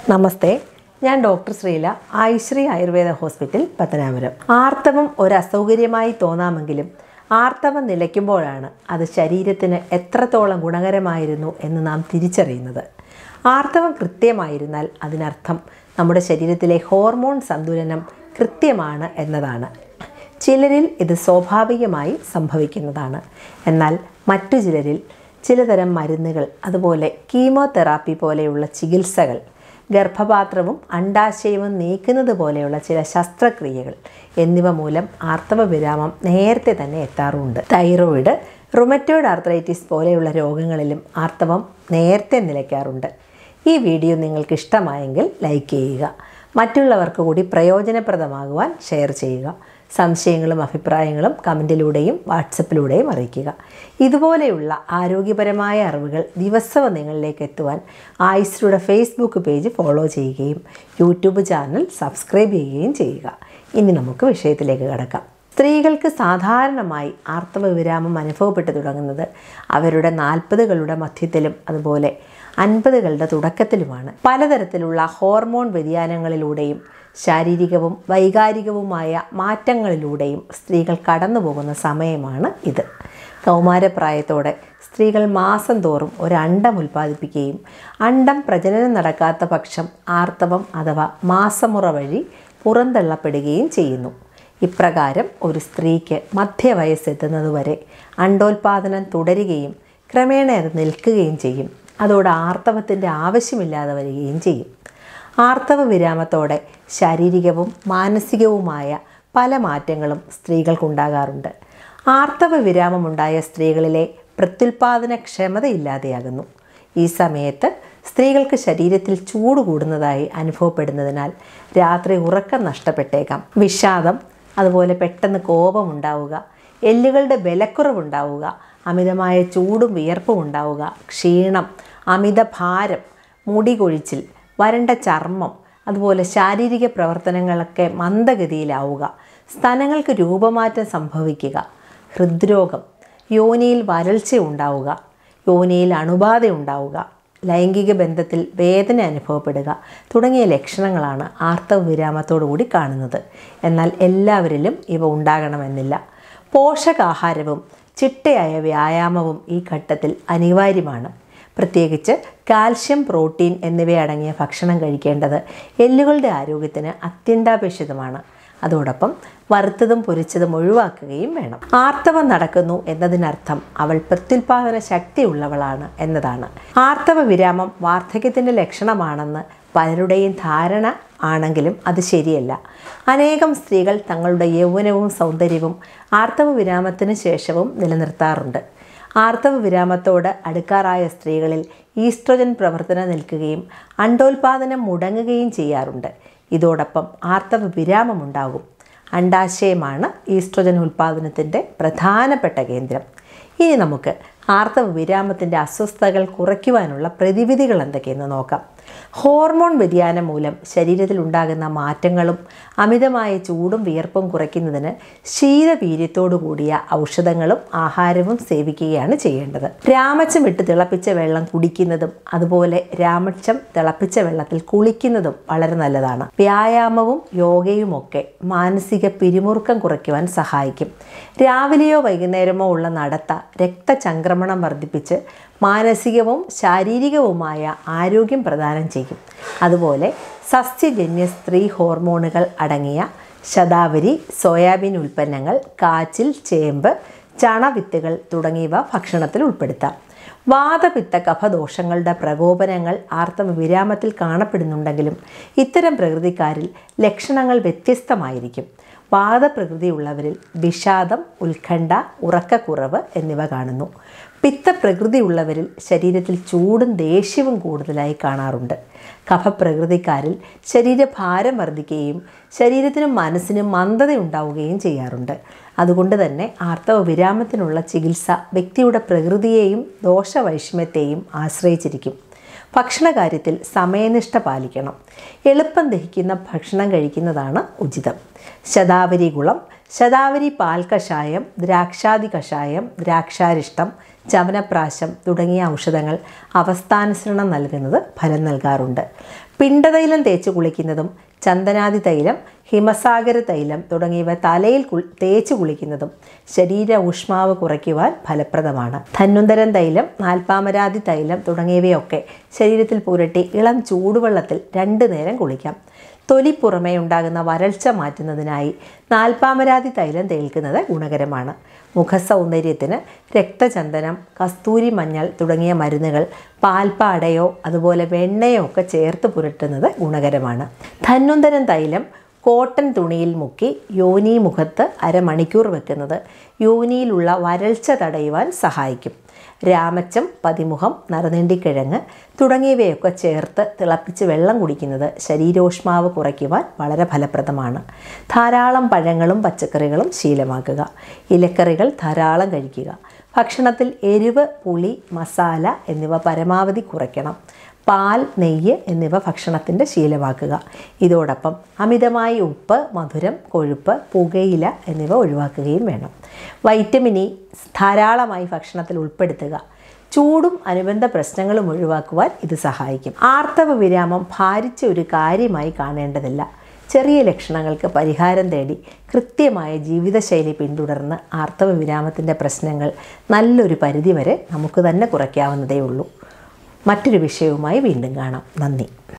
നമസ്തേ ഞാൻ doctor Sreela Ayushree Ayurveda hospital Pathanapuram ആർത്തവം ഒരു അസൗകര്യമായി തോന്നാമെങ്കിലും ആർത്തവം നിലയ്ക്കുമ്പോഴാണ് അത് ശരീരത്തിന് എത്രത്തോളം ഗുണകരമായിരുന്നു എന്ന് നാം തിരിച്ചറിയുന്നത് ആർത്തവം കൃത്യമായിരുന്നാൽ അതിനർത്ഥം നമ്മുടെ ശരീരത്തിലെ ഹോർമോൺ സന്തുലനം കൃത്യമാണ് എന്നതാണ് ചിലരിൽ ഇത് സ്വാഭാവികമായി സംഭവിക്കുന്നതാണ് എന്നാൽ മറ്റു ചിലരിൽ ചിലതരം മരുന്നുകൾ അതുപോലെ കീമോതെറാപ്പി പോലെയുള്ള ചികിത്സകൾ ഗർഭപാത്രവും അണ്ടാശയവും നീക്കുന്നത് പോലെയുള്ള ചില ശസ്ത്രക്രിയകൾ എന്നിവ മൂലം ആർത്തവ വിരാമം നേരത്തെ തന്നെ എത്താറുണ്ട് തൈറോയിഡ് റുമറ്റോയിഡ് ആർത്രൈറ്റിസ് പോലെയുള്ള രോഗങ്ങളിലും ആർത്തവം നേരത്തെ നിലയ്ക്കാറുണ്ട് ഈ വീഡിയോ നിങ്ങൾക്ക് ഇഷ്ടമായെങ്കിൽ ലൈക്ക് ചെയ്യുക മറ്റുള്ളവർക്ക് കൂടി പ്രയോജനപ്രദമാകുവാൻ ഷെയർ ചെയ്യുക സംശയങ്ങളും അഭിപ്രായങ്ങളും കമൻറ്റിലൂടെയും വാട്സപ്പിലൂടെയും അറിയിക്കുക ഇതുപോലെയുള്ള ആരോഗ്യപരമായ അറിവുകൾ ദിവസവും നിങ്ങളിലേക്ക് എത്തുവാൻ ആയുശ്രീയുടെ ഫേസ്ബുക്ക് പേജ് ഫോളോ ചെയ്യുകയും യൂട്യൂബ് ചാനൽ സബ്സ്ക്രൈബ് ചെയ്യുകയും ചെയ്യുക ഇനി നമുക്ക് വിഷയത്തിലേക്ക് കടക്കാം സ്ത്രീകൾക്ക് സാധാരണമായി ആർത്തവ വിരാമം അനുഭവപ്പെട്ടു തുടങ്ങുന്നത് അവരുടെ നാൽപ്പതുകളുടെ മധ്യത്തിലും അതുപോലെ അൻപതുകളുടെ തുടക്കത്തിലുമാണ് പലതരത്തിലുള്ള ഹോർമോൺ വ്യതിയാനങ്ങളിലൂടെയും ശാരീരികവും വൈകാരികവുമായ മാറ്റങ്ങളിലൂടെയും സ്ത്രീകൾ കടന്നു പോകുന്ന സമയമാണ് ഇത് കൗമാരപ്രായത്തോടെ സ്ത്രീകൾ മാസം തോറും ഒരു അണ്ടം ഉൽപ്പാദിപ്പിക്കുകയും അണ്ടം പ്രജനനം നടക്കാത്ത പക്ഷം ആർത്തവം അഥവാ മാസമുറ വഴി പുറന്തള്ളപ്പെടുകയും ചെയ്യുന്നു ഇപ്രകാരം ഒരു സ്ത്രീക്ക് മധ്യവയസ്സെത്തുന്നതുവരെ അണ്ടോൽപാദനം തുടരുകയും ക്രമേണ അത് നിൽക്കുകയും ചെയ്യും അതോടെ ആർത്തവത്തിൻ്റെ ആവശ്യമില്ലാതെ വരികയും ചെയ്യും ആർത്തവ വിരാമത്തോടെ ശാരീരികവും മാനസികവുമായ പല മാറ്റങ്ങളും സ്ത്രീകൾക്കുണ്ടാകാറുണ്ട് ആർത്തവ വിരാമമുണ്ടായ സ്ത്രീകളിലെ പ്രത്യുൽപാദന ക്ഷമതയില്ലാതെയാകുന്നു ഈ സമയത്ത് സ്ത്രീകൾക്ക് ശരീരത്തിൽ ചൂട് കൂടുന്നതായി അനുഭവപ്പെടുന്നതിനാൽ രാത്രി ഉറക്കം നഷ്ടപ്പെട്ടേക്കാം വിഷാദം അതുപോലെ പെട്ടെന്ന് കോപമുണ്ടാവുക എല്ലുകളുടെ ബലക്കുറവുണ്ടാവുക അമിതമായ ചൂടും വിയർപ്പും ഉണ്ടാവുക ക്ഷീണം അമിത ഭാരം മുടി കൊഴിച്ചിൽ വരണ്ട ചർമ്മം അതുപോലെ ശാരീരിക പ്രവർത്തനങ്ങളൊക്കെ മന്ദഗതിയിലാവുക സ്തനങ്ങൾക്ക് രൂപമാറ്റം സംഭവിക്കുക ഹൃദ്രോഗം യോനിയിൽ വരൾച്ച ഉണ്ടാവുക യോനിയിൽ അണുബാധ ഉണ്ടാവുക ലൈംഗിക ബന്ധത്തിൽ വേദന അനുഭവപ്പെടുക തുടങ്ങിയ ലക്ഷണങ്ങളാണ് ആർത്തവ വിരാമത്തോടുകൂടി കാണുന്നത് എന്നാൽ എല്ലാവരിലും ഇവ ഉണ്ടാകണമെന്നില്ല പോഷകാഹാരവും ചിട്ടയായ വ്യായാമവും ഈ ഘട്ടത്തിൽ അനിവാര്യമാണ് പ്രത്യേകിച്ച് കാൽഷ്യം പ്രോട്ടീൻ എന്നിവയടങ്ങിയ ഭക്ഷണം കഴിക്കേണ്ടത് എല്ലുകളുടെ ആരോഗ്യത്തിന് അത്യന്താപേക്ഷിതമാണ് അതോടൊപ്പം വറുത്തതും പൊരിച്ചതും ഒഴിവാക്കുകയും വേണം ആർത്തവം നടക്കുന്നു എന്നതിനർത്ഥം അവൾ പ്രത്യുൽപാദന ശക്തിയുള്ളവളാണ് എന്നതാണ് ആർത്തവ വിരാമം വാർദ്ധക്യത്തിൻ്റെ ലക്ഷണമാണെന്ന് പലരുടെയും ധാരണ ആണെങ്കിലും അത് ശരിയല്ല അനേകം സ്ത്രീകൾ തങ്ങളുടെ യൗവനവും സൗന്ദര്യവും ആർത്തവ വിരാമത്തിന് ശേഷവും നിലനിർത്താറുണ്ട് ആർത്തവ വിരാമത്തോട് അടുക്കാറായ സ്ത്രീകളിൽ ഈസ്ട്രോജൻ പ്രവർത്തനം നിൽക്കുകയും അണ്ടോൽപാദനം മുടങ്ങുകയും ചെയ്യാറുണ്ട് ഇതോടൊപ്പം ആർത്തവ വിരാമമുണ്ടാകും അണ്ടാശയമാണ് ഈസ്ട്രോജൻ ഉൽപ്പാദനത്തിൻ്റെ പ്രധാനപ്പെട്ട കേന്ദ്രം ഇനി നമുക്ക് ആർത്തവ വിരാമത്തിൻ്റെ അസ്വസ്ഥതകൾ കുറയ്ക്കുവാനുള്ള പ്രതിവിധികൾ എന്തൊക്കെയെന്ന് നോക്കാം ഹോർമോൺ വ്യതിയാനം മൂലം ശരീരത്തിൽ ഉണ്ടാകുന്ന മാറ്റങ്ങളും അമിതമായ ചൂടും വിയർപ്പും കുറയ്ക്കുന്നതിന് ശീതവീര്യത്തോടു കൂടിയ ഔഷധങ്ങളും ആഹാരവും സേവിക്കുകയാണ് ചെയ്യേണ്ടത് രാമച്ചം ഇട്ട് തിളപ്പിച്ച വെള്ളം കുടിക്കുന്നതും അതുപോലെ രാമച്ചം തിളപ്പിച്ച വെള്ളത്തിൽ കുളിക്കുന്നതും വളരെ നല്ലതാണ് വ്യായാമവും യോഗയും ഒക്കെ മാനസിക പിരിമുറുക്കം കുറയ്ക്കുവാൻ സഹായിക്കും രാവിലെയോ വൈകുന്നേരമോ ഉള്ള നടത്ത രക്തചംക്രമണം വർദ്ധിപ്പിച്ച് മാനസികവും ശാരീരികവുമായ ആരോഗ്യം പ്രദാനം ചെയ്യും അതുപോലെ സസ്യജന്യ സ്ത്രീ ഹോർമോണുകൾ അടങ്ങിയ ശതാവരി സോയാബീൻ ഉൽപ്പന്നങ്ങൾ കാച്ചിൽ ചേമ്പ് ചണവിത്തുകൾ തുടങ്ങിയവ ഭക്ഷണത്തിൽ ഉൾപ്പെടുത്താം വാദപിത്ത കഫദോഷങ്ങളുടെ പ്രകോപനങ്ങൾ ആർത്തവ വിരാമത്തിൽ കാണപ്പെടുന്നുണ്ടെങ്കിലും ഇത്തരം പ്രകൃതിക്കാരിൽ ലക്ഷണങ്ങൾ വ്യത്യസ്തമായിരിക്കും വാദപ്രകൃതിയുള്ളവരിൽ വിഷാദം ഉത്കണ്ഠ ഉറക്കക്കുറവ് എന്നിവ കാണുന്നു പിത്തപ്രകൃതിയുള്ളവരിൽ ശരീരത്തിൽ ചൂടും ദേഷ്യവും കൂടുതലായി കാണാറുണ്ട് കഫപ്രകൃതിക്കാരിൽ ശരീരഭാരം വർദ്ധിക്കുകയും ശരീരത്തിനും മനസ്സിനും മന്ദത ഉണ്ടാവുകയും ചെയ്യാറുണ്ട് അതുകൊണ്ട് തന്നെ ആർത്തവ വിരാമത്തിനുള്ള ചികിത്സ വ്യക്തിയുടെ പ്രകൃതിയെയും ദോഷവൈഷമ്യത്തെയും ആശ്രയിച്ചിരിക്കും ഭക്ഷണകാര്യത്തിൽ സമയനിഷ്ഠ പാലിക്കണം എളുപ്പം ദഹിക്കുന്ന ഭക്ഷണം കഴിക്കുന്നതാണ് ഉചിതം ശതാവരി ഗുളം ശതാവരി പാൽ കഷായം ദ്രാക്ഷാദി കഷായം ദ്രാക്ഷാരിഷ്ടം ചവനപ്രാശം തുടങ്ങിയ ഔഷധങ്ങൾ അവസ്ഥാനുസരണം നൽകുന്നത് ഫലം നൽകാറുണ്ട് പിണ്ടതൈലം തേച്ച് കുളിക്കുന്നതും ചന്ദനാദി തൈലം ഹിമസാഗര തൈലം തുടങ്ങിയവ തലയിൽ കു- തേച്ച് കുളിക്കുന്നതും ശരീര ഊഷ്മാവ് കുറയ്ക്കുവാൻ ഫലപ്രദമാണ് ധന്വന്തരം തൈലം നാൽപ്പാമരാതി തൈലം തുടങ്ങിയവയൊക്കെ ശരീരത്തിൽ പുരട്ടി ഇളം ചൂടുവെള്ളത്തിൽ രണ്ടു നേരം കുളിക്കാം തൊലി പുറമേ ഉണ്ടാകുന്ന വരൾച്ച മാറ്റുന്നതിനായി നാൽപ്പാമരാതി തൈലം തേൽക്കുന്നത് ഗുണകരമാണ് മുഖസൗന്ദര്യത്തിന് രക്തചന്ദനം കസ്തൂരി മഞ്ഞൾ തുടങ്ങിയ മരുന്നുകൾ പാൽപ്പാടയോ അതുപോലെ വെണ്ണയോ ഒക്കെ ചേർത്ത് പുരട്ടുന്നത് ഗുണകരമാണ് ധന്വന്തരം തൈലം കോട്ടൺ തുണിയിൽ മുക്കി യോനി മുഖത്ത് അരമണിക്കൂർ വെക്കുന്നത് യോനിയിലുള്ള വരൾച്ച തടയുവാൻ സഹായിക്കും രാമച്ചം പതിമുഖം നറുനെണ്ടിക്കിഴങ്ങ് തുടങ്ങിയവയൊക്കെ ചേർത്ത് തിളപ്പിച്ച് വെള്ളം കുടിക്കുന്നത് ശരീരോഷ്മാവ് കുറയ്ക്കുവാൻ വളരെ ഫലപ്രദമാണ് ധാരാളം പഴങ്ങളും പച്ചക്കറികളും ശീലമാക്കുക ഇലക്കറികൾ ധാരാളം കഴിക്കുക ഭക്ഷണത്തിൽ എരിവ് പുളി മസാല എന്നിവ പരമാവധി കുറയ്ക്കണം പാൽ നെയ്യ് എന്നിവ ഭക്ഷണത്തിൻ്റെ ശീലമാക്കുക ഇതോടൊപ്പം അമിതമായി ഉപ്പ് മധുരം കൊഴുപ്പ് പുകയില എന്നിവ ഒഴിവാക്കുകയും വേണം വൈറ്റമിൻ ഇ ധാരാളമായി ഭക്ഷണത്തിൽ ഉൾപ്പെടുത്തുക ചൂടും അനുബന്ധ പ്രശ്നങ്ങളും ഒഴിവാക്കുവാൻ ഇത് സഹായിക്കും ആർത്തവ വിരാമം ഭാരിച്ച ഒരു കാര്യമായി കാണേണ്ടതില്ല ചെറിയ ലക്ഷണങ്ങൾക്ക് പരിഹാരം തേടി കൃത്യമായ ജീവിതശൈലി പിന്തുടർന്ന് ആർത്തവ വിരാമത്തിൻ്റെ പ്രശ്നങ്ങൾ നല്ലൊരു പരിധിവരെ നമുക്ക് തന്നെ കുറയ്ക്കാവുന്നതേ ഉള്ളൂ മറ്റൊരു വിഷയവുമായി വീണ്ടും കാണാം നന്ദി